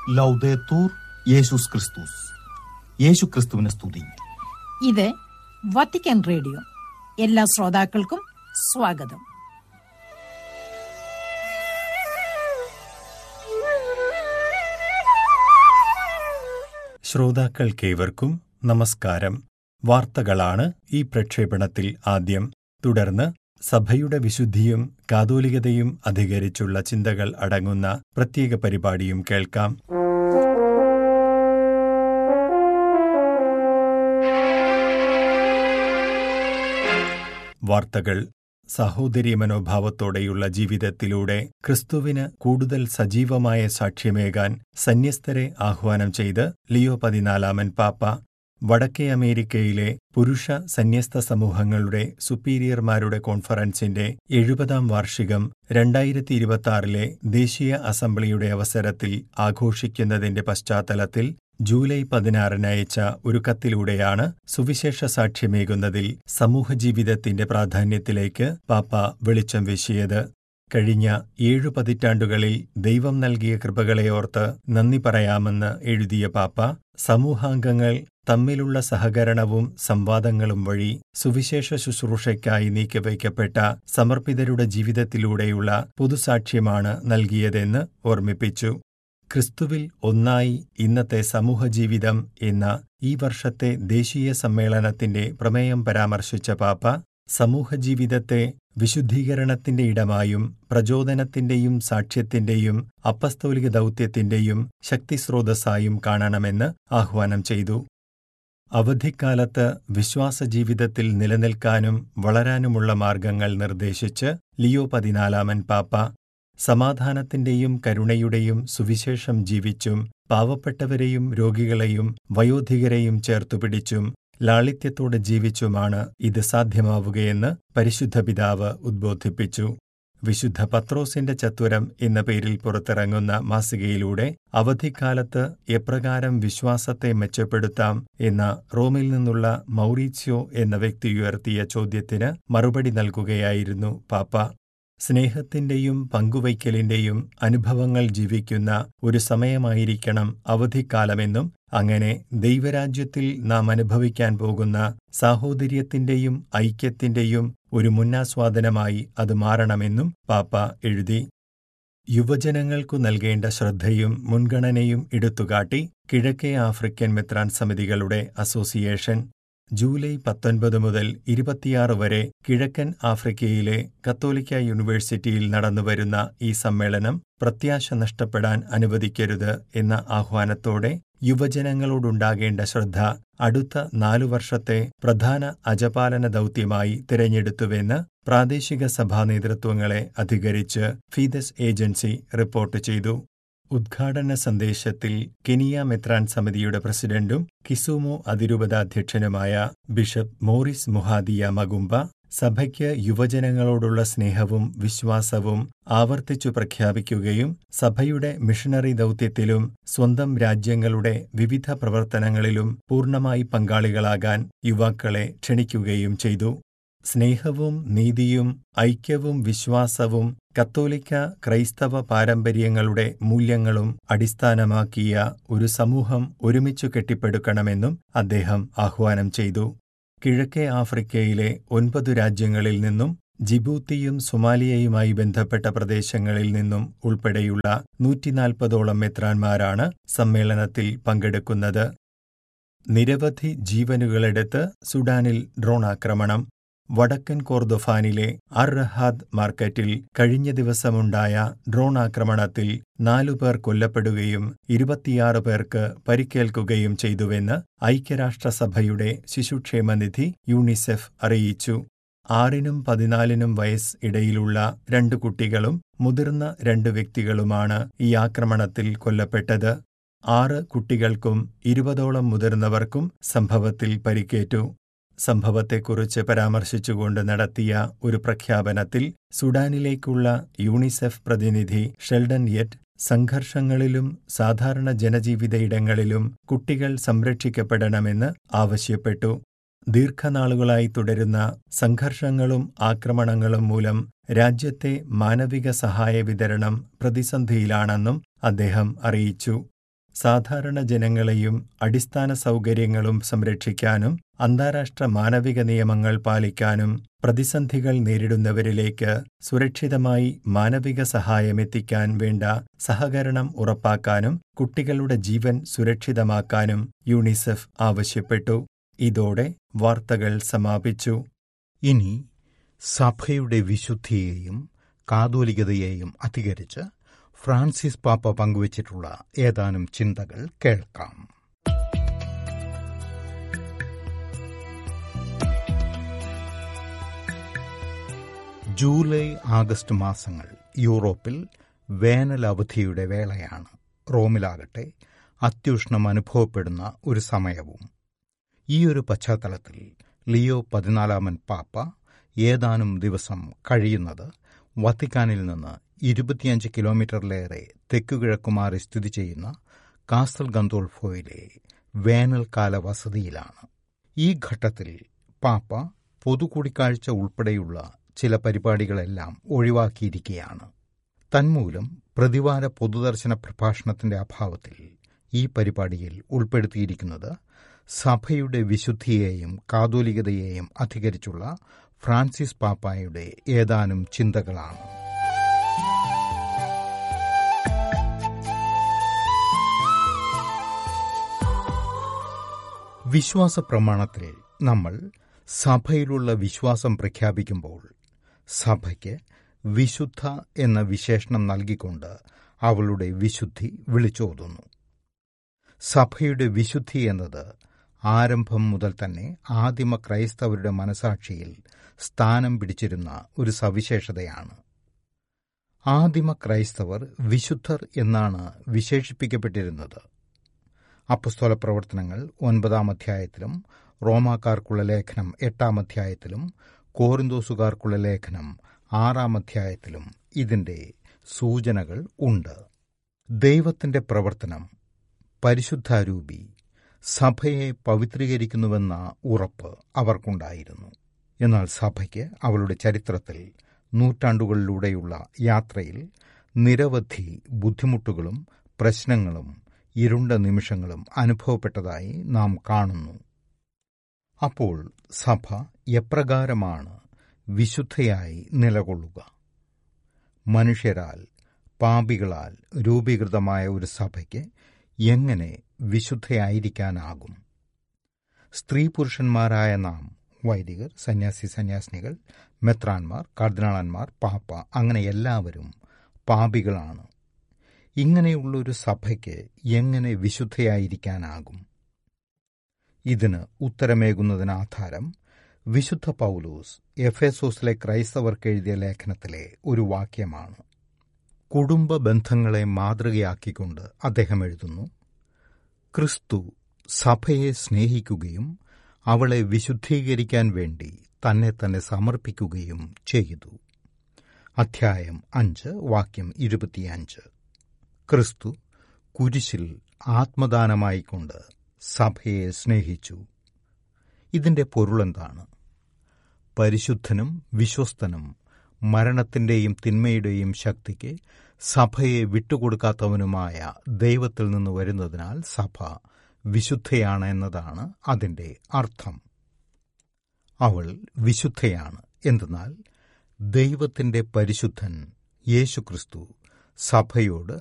ലൗദേത്തൂർ യേശുസ് ക്രിസ്തുസ് യേശു ക്രിസ്തുവിനെ സ്തുതി ഇത് വത്തിക്കാൻ റേഡിയോ എല്ലാ ശ്രോതാക്കൾക്കും സ്വാഗതം ശ്രോതാക്കൾക്കേവർക്കും നമസ്കാരം വാർത്തകളാണ് ഈ പ്രക്ഷേപണത്തിൽ ആദ്യം തുടർന്ന് സഭയുടെ വിശുദ്ധിയും കാതോലികതയും അധികരിച്ചുള്ള ചിന്തകൾ അടങ്ങുന്ന പ്രത്യേക പരിപാടിയും കേൾക്കാം വാർത്തകൾ സഹോദരി മനോഭാവത്തോടെയുള്ള ജീവിതത്തിലൂടെ ക്രിസ്തുവിന് കൂടുതൽ സജീവമായ സാക്ഷ്യമേകാൻ സന്യസ്തരെ ആഹ്വാനം ചെയ്ത് ലിയോ പതിനാലാമൻ പാപ്പ വടക്കേ അമേരിക്കയിലെ പുരുഷ സന്യസ്ത സമൂഹങ്ങളുടെ സുപ്പീരിയർമാരുടെ കോൺഫറൻസിന്റെ എഴുപതാം വാർഷികം രണ്ടായിരത്തി ഇരുപത്തിയാറിലെ ദേശീയ അസംബ്ലിയുടെ അവസരത്തിൽ ആഘോഷിക്കുന്നതിന്റെ പശ്ചാത്തലത്തിൽ ജൂലൈ പതിനാറിന് അയച്ച ഒരു കത്തിലൂടെയാണ് സുവിശേഷ സാക്ഷ്യമേകുന്നതിൽ സമൂഹജീവിതത്തിന്റെ പ്രാധാന്യത്തിലേക്ക് പാപ്പ വെളിച്ചം വീശിയത് കഴിഞ്ഞ ഏഴു പതിറ്റാണ്ടുകളിൽ ദൈവം നൽകിയ കൃപകളെ ഓർത്ത് നന്ദി പറയാമെന്ന് എഴുതിയ പാപ്പ സമൂഹാംഗങ്ങൾ തമ്മിലുള്ള സഹകരണവും സംവാദങ്ങളും വഴി സുവിശേഷ ശുശ്രൂഷയ്ക്കായി നീക്കിവയ്ക്കപ്പെട്ട സമർപ്പിതരുടെ ജീവിതത്തിലൂടെയുള്ള പുതുസാക്ഷ്യമാണ് നൽകിയതെന്ന് ഓർമ്മിപ്പിച്ചു ക്രിസ്തുവിൽ ഒന്നായി ഇന്നത്തെ സമൂഹജീവിതം എന്ന ഈ വർഷത്തെ ദേശീയ സമ്മേളനത്തിന്റെ പ്രമേയം പരാമർശിച്ച പാപ്പ സമൂഹജീവിതത്തെ വിശുദ്ധീകരണത്തിന്റെ ഇടമായും പ്രചോദനത്തിന്റെയും സാക്ഷ്യത്തിന്റെയും അപ്പസ്തോലിക ദൗത്യത്തിന്റെയും ശക്തിസ്രോതസ്സായും കാണണമെന്ന് ആഹ്വാനം ചെയ്തു അവധിക്കാലത്ത് വിശ്വാസജീവിതത്തിൽ നിലനിൽക്കാനും വളരാനുമുള്ള മാർഗങ്ങൾ നിർദ്ദേശിച്ച് ലിയോ പതിനാലാമൻ പാപ്പ സമാധാനത്തിന്റെയും കരുണയുടെയും സുവിശേഷം ജീവിച്ചും പാവപ്പെട്ടവരെയും രോഗികളെയും വയോധികരെയും ചേർത്തുപിടിച്ചും ലാളിത്യത്തോടെ ജീവിച്ചുമാണ് ഇത് സാധ്യമാവുകയെന്ന് പരിശുദ്ധ പിതാവ് ഉദ്ബോധിപ്പിച്ചു വിശുദ്ധ പത്രോസിന്റെ ചത്വരം എന്ന പേരിൽ പുറത്തിറങ്ങുന്ന മാസികയിലൂടെ അവധിക്കാലത്ത് എപ്രകാരം വിശ്വാസത്തെ മെച്ചപ്പെടുത്താം എന്ന റോമിൽ നിന്നുള്ള മൗറീത്സ്യോ എന്ന വ്യക്തി ഉയർത്തിയ ചോദ്യത്തിന് മറുപടി നൽകുകയായിരുന്നു പാപ്പ സ്നേഹത്തിന്റെയും പങ്കുവയ്ക്കലിന്റെയും അനുഭവങ്ങൾ ജീവിക്കുന്ന ഒരു സമയമായിരിക്കണം അവധിക്കാലമെന്നും അങ്ങനെ ദൈവരാജ്യത്തിൽ നാം അനുഭവിക്കാൻ പോകുന്ന സാഹോദര്യത്തിന്റെയും ഐക്യത്തിന്റെയും ഒരു മുന്നാസ്വാദനമായി അത് മാറണമെന്നും പാപ്പ എഴുതി യുവജനങ്ങൾക്കു നൽകേണ്ട ശ്രദ്ധയും മുൻഗണനയും എടുത്തുകാട്ടി കിഴക്കേ ആഫ്രിക്കൻ മെത്രാൻ സമിതികളുടെ അസോസിയേഷൻ ജൂലൈ പത്തൊൻപത് മുതൽ ഇരുപത്തിയാറ് വരെ കിഴക്കൻ ആഫ്രിക്കയിലെ കത്തോലിക്ക യൂണിവേഴ്സിറ്റിയിൽ നടന്നുവരുന്ന ഈ സമ്മേളനം പ്രത്യാശ നഷ്ടപ്പെടാൻ അനുവദിക്കരുത് എന്ന ആഹ്വാനത്തോടെ യുവജനങ്ങളോടുണ്ടാകേണ്ട ശ്രദ്ധ അടുത്ത നാലു വർഷത്തെ പ്രധാന അജപാലന ദൗത്യമായി തിരഞ്ഞെടുത്തുവെന്ന് പ്രാദേശിക സഭാ നേതൃത്വങ്ങളെ അധികരിച്ച് ഫീദസ് ഏജൻസി റിപ്പോർട്ട് ചെയ്തു ഉദ്ഘാടന സന്ദേശത്തിൽ കെനിയ മെത്രാൻ സമിതിയുടെ പ്രസിഡന്റും കിസുമോ അതിരൂപതാധ്യക്ഷനുമായ ബിഷപ്പ് മോറിസ് മുഹാദിയ മകുംബ സഭയ്ക്ക് യുവജനങ്ങളോടുള്ള സ്നേഹവും വിശ്വാസവും ആവർത്തിച്ചു പ്രഖ്യാപിക്കുകയും സഭയുടെ മിഷണറി ദൗത്യത്തിലും സ്വന്തം രാജ്യങ്ങളുടെ വിവിധ പ്രവർത്തനങ്ങളിലും പൂർണ്ണമായി പങ്കാളികളാകാൻ യുവാക്കളെ ക്ഷണിക്കുകയും ചെയ്തു സ്നേഹവും നീതിയും ഐക്യവും വിശ്വാസവും കത്തോലിക്ക ക്രൈസ്തവ പാരമ്പര്യങ്ങളുടെ മൂല്യങ്ങളും അടിസ്ഥാനമാക്കിയ ഒരു സമൂഹം ഒരുമിച്ചു കെട്ടിപ്പടുക്കണമെന്നും അദ്ദേഹം ആഹ്വാനം ചെയ്തു കിഴക്കേ ആഫ്രിക്കയിലെ ഒൻപതു രാജ്യങ്ങളിൽ നിന്നും ജിബൂത്തിയും സൊമാലിയയുമായി ബന്ധപ്പെട്ട പ്രദേശങ്ങളിൽ നിന്നും ഉൾപ്പെടെയുള്ള നൂറ്റിനാൽപ്പതോളം മെത്രാന്മാരാണ് സമ്മേളനത്തിൽ പങ്കെടുക്കുന്നത് നിരവധി ജീവനുകളെടുത്ത് സുഡാനിൽ ഡ്രോൺ ആക്രമണം വടക്കൻ കോർദൊഫാനിലെ അർ റഹാദ് മാർക്കറ്റിൽ കഴിഞ്ഞ ദിവസമുണ്ടായ ഡ്രോൺ ആക്രമണത്തിൽ നാലുപേർ കൊല്ലപ്പെടുകയും ഇരുപത്തിയാറ് പേർക്ക് പരിക്കേൽക്കുകയും ചെയ്തുവെന്ന് ഐക്യരാഷ്ട്രസഭയുടെ ശിശുക്ഷേമനിധി യൂണിസെഫ് അറിയിച്ചു ആറിനും പതിനാലിനും വയസ്സ് ഇടയിലുള്ള രണ്ട് കുട്ടികളും മുതിർന്ന രണ്ട് വ്യക്തികളുമാണ് ഈ ആക്രമണത്തിൽ കൊല്ലപ്പെട്ടത് ആറ് കുട്ടികൾക്കും ഇരുപതോളം മുതിർന്നവർക്കും സംഭവത്തിൽ പരിക്കേറ്റു സംഭവത്തെക്കുറിച്ച് പരാമർശിച്ചുകൊണ്ട് നടത്തിയ ഒരു പ്രഖ്യാപനത്തിൽ സുഡാനിലേക്കുള്ള യൂണിസെഫ് പ്രതിനിധി ഷെൽഡൻ യെറ്റ് സംഘർഷങ്ങളിലും സാധാരണ ജനജീവിത ഇടങ്ങളിലും കുട്ടികൾ സംരക്ഷിക്കപ്പെടണമെന്ന് ആവശ്യപ്പെട്ടു ദീർഘനാളുകളായി തുടരുന്ന സംഘർഷങ്ങളും ആക്രമണങ്ങളും മൂലം രാജ്യത്തെ മാനവിക സഹായ വിതരണം പ്രതിസന്ധിയിലാണെന്നും അദ്ദേഹം അറിയിച്ചു സാധാരണ ജനങ്ങളെയും അടിസ്ഥാന സൗകര്യങ്ങളും സംരക്ഷിക്കാനും അന്താരാഷ്ട്ര മാനവിക നിയമങ്ങൾ പാലിക്കാനും പ്രതിസന്ധികൾ നേരിടുന്നവരിലേക്ക് സുരക്ഷിതമായി മാനവിക സഹായമെത്തിക്കാൻ വേണ്ട സഹകരണം ഉറപ്പാക്കാനും കുട്ടികളുടെ ജീവൻ സുരക്ഷിതമാക്കാനും യൂണിസെഫ് ആവശ്യപ്പെട്ടു ഇതോടെ വാർത്തകൾ സമാപിച്ചു ഇനി സഭയുടെ വിശുദ്ധിയെയും കാതോലികതയെയും അധികരിച്ച് ഫ്രാൻസിസ് പാപ്പ പങ്കുവച്ചിട്ടുള്ള ഏതാനും ചിന്തകൾ കേൾക്കാം ജൂലൈ ആഗസ്റ്റ് മാസങ്ങൾ യൂറോപ്പിൽ വേനൽ അവധിയുടെ വേളയാണ് റോമിലാകട്ടെ അത്യുഷ്ണം അനുഭവപ്പെടുന്ന ഒരു സമയവും ഈ ഒരു പശ്ചാത്തലത്തിൽ ലിയോ പതിനാലാമൻ പാപ്പ ഏതാനും ദിവസം കഴിയുന്നത് വത്തിക്കാനിൽ നിന്ന് ഇരുപത്തിയഞ്ച് കിലോമീറ്ററിലേറെ തെക്കുകിഴക്കുമാറി സ്ഥിതി ചെയ്യുന്ന കാസൽ ഗന്തോൾഫോയിലെ വേനൽക്കാല വസതിയിലാണ് ഈ ഘട്ടത്തിൽ പാപ്പ പൊതുകൂടിക്കാഴ്ച ഉൾപ്പെടെയുള്ള ചില പരിപാടികളെല്ലാം ഒഴിവാക്കിയിരിക്കുകയാണ് തന്മൂലം പ്രതിവാര പൊതുദർശന പ്രഭാഷണത്തിന്റെ അഭാവത്തിൽ ഈ പരിപാടിയിൽ ഉൾപ്പെടുത്തിയിരിക്കുന്നത് സഭയുടെ വിശുദ്ധിയെയും കാതോലികതയെയും അധികരിച്ചുള്ള ഫ്രാൻസിസ് പാപ്പായുടെ ഏതാനും ചിന്തകളാണ് വിശ്വാസ പ്രമാണത്തിൽ നമ്മൾ സഭയിലുള്ള വിശ്വാസം പ്രഖ്യാപിക്കുമ്പോൾ സഭയ്ക്ക് വിശുദ്ധ എന്ന വിശേഷണം നൽകിക്കൊണ്ട് അവളുടെ വിശുദ്ധി വിളിച്ചോതുന്നു സഭയുടെ വിശുദ്ധി എന്നത് ആരംഭം മുതൽ തന്നെ ആദിമ ക്രൈസ്തവരുടെ മനസാക്ഷിയിൽ സ്ഥാനം പിടിച്ചിരുന്ന ഒരു സവിശേഷതയാണ് ആദിമ ക്രൈസ്തവർ വിശുദ്ധർ എന്നാണ് വിശേഷിപ്പിക്കപ്പെട്ടിരുന്നത് അപ്പസ്തോല പ്രവർത്തനങ്ങൾ ഒൻപതാം അധ്യായത്തിലും റോമാക്കാർക്കുള്ള ലേഖനം എട്ടാം അധ്യായത്തിലും കോറിന്തോസുകാർക്കുള്ള ലേഖനം ആറാം അധ്യായത്തിലും ഇതിന്റെ സൂചനകൾ ഉണ്ട് ദൈവത്തിന്റെ പ്രവർത്തനം പരിശുദ്ധാരൂപി സഭയെ പവിത്രീകരിക്കുന്നുവെന്ന ഉറപ്പ് അവർക്കുണ്ടായിരുന്നു എന്നാൽ സഭയ്ക്ക് അവളുടെ ചരിത്രത്തിൽ നൂറ്റാണ്ടുകളിലൂടെയുള്ള യാത്രയിൽ നിരവധി ബുദ്ധിമുട്ടുകളും പ്രശ്നങ്ങളും ഇരുണ്ട നിമിഷങ്ങളും അനുഭവപ്പെട്ടതായി നാം കാണുന്നു അപ്പോൾ സഭ എപ്രകാരമാണ് വിശുദ്ധയായി നിലകൊള്ളുക മനുഷ്യരാൽ പാപികളാൽ രൂപീകൃതമായ ഒരു സഭയ്ക്ക് എങ്ങനെ വിശുദ്ധയായിരിക്കാനാകും സ്ത്രീ പുരുഷന്മാരായ നാം വൈദികർ സന്യാസി സന്യാസിനികൾ മെത്രാന്മാർ കർദിനാളന്മാർ പാപ്പ അങ്ങനെ എല്ലാവരും പാപികളാണ് ഇങ്ങനെയുള്ളൊരു സഭയ്ക്ക് എങ്ങനെ വിശുദ്ധയായിരിക്കാനാകും ഇതിന് ഉത്തരമേകുന്നതിന് ആധാരം വിശുദ്ധ പൗലൂസ് എഫേസോസിലെ ക്രൈസ്തവർക്ക് എഴുതിയ ലേഖനത്തിലെ ഒരു വാക്യമാണ് കുടുംബ ബന്ധങ്ങളെ മാതൃകയാക്കിക്കൊണ്ട് അദ്ദേഹം എഴുതുന്നു ക്രിസ്തു സഭയെ സ്നേഹിക്കുകയും അവളെ വിശുദ്ധീകരിക്കാൻ വേണ്ടി തന്നെ തന്നെ സമർപ്പിക്കുകയും ചെയ്തു അധ്യായം അഞ്ച് വാക്യം ഇരുപത്തിയഞ്ച് ക്രിസ്തു കുരിശിൽ ആത്മദാനമായിക്കൊണ്ട് സഭയെ സ്നേഹിച്ചു ഇതിന്റെ പൊരുളെന്താണ് പരിശുദ്ധനും വിശ്വസ്തനും മരണത്തിന്റെയും തിന്മയുടെയും ശക്തിക്ക് സഭയെ വിട്ടുകൊടുക്കാത്തവനുമായ ദൈവത്തിൽ നിന്ന് വരുന്നതിനാൽ സഭ വിശുദ്ധയാണ് എന്നതാണ് അതിന്റെ അർത്ഥം അവൾ വിശുദ്ധയാണ് എന്തെന്നാൽ ദൈവത്തിന്റെ പരിശുദ്ധൻ യേശുക്രിസ്തു സഭയോട്